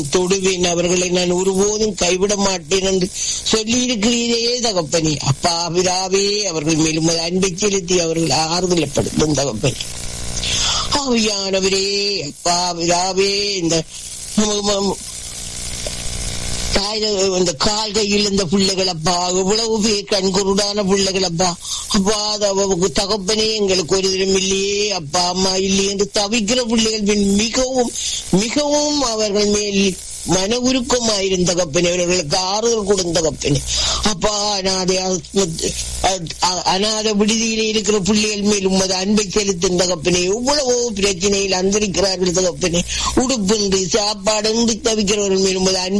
தொடுவேன் அவர்களை நான் ஒருபோதும் கைவிட மாட்டேன் என்று சொல்லி இருக்கிறீரே தகப்பனே அப்பா பிதாவே அவர்கள் மேலும் உமது அன்பை செலுத்தி அவர்கள் ஆறுதலப்படுத்தும் தகப்பனே ஆவியானவரே அப்பா பிதாவே இந்த ம- ம- தாய் இந்த கால் கையில் இந்த பிள்ளைகள் அப்பா இவ்வளவு பேர் கண்குருடான பிள்ளைகள் அப்பா அப்பா அது அவருக்கு தகப்பனே எங்களுக்கு ஒரு தினம் இல்லையே அப்பா அம்மா இல்லையே என்று தவிக்கிற பிள்ளைகள் பின் மிகவும் மிகவும் அவர்கள் மேல் மன உருக்கமாயிருந்த தகப்பனே அவர்களுக்கு ஆறுதல் கொடுத்த தகப்பனே அப்பா அனாதை அ- அநாத விடுதியிலே இருக்கிற பிள்ளைகள் மேல் உமது அன்பை செலுத்தும் தகப்பனே எவ்வளவோ பிரச்சனையில் அந்தரிக்கிறார்கள் தகப்பனே உடுப்பின்றி சாப்பாடு தவிக்கிறவர்கள் மேல் உமது அன்பை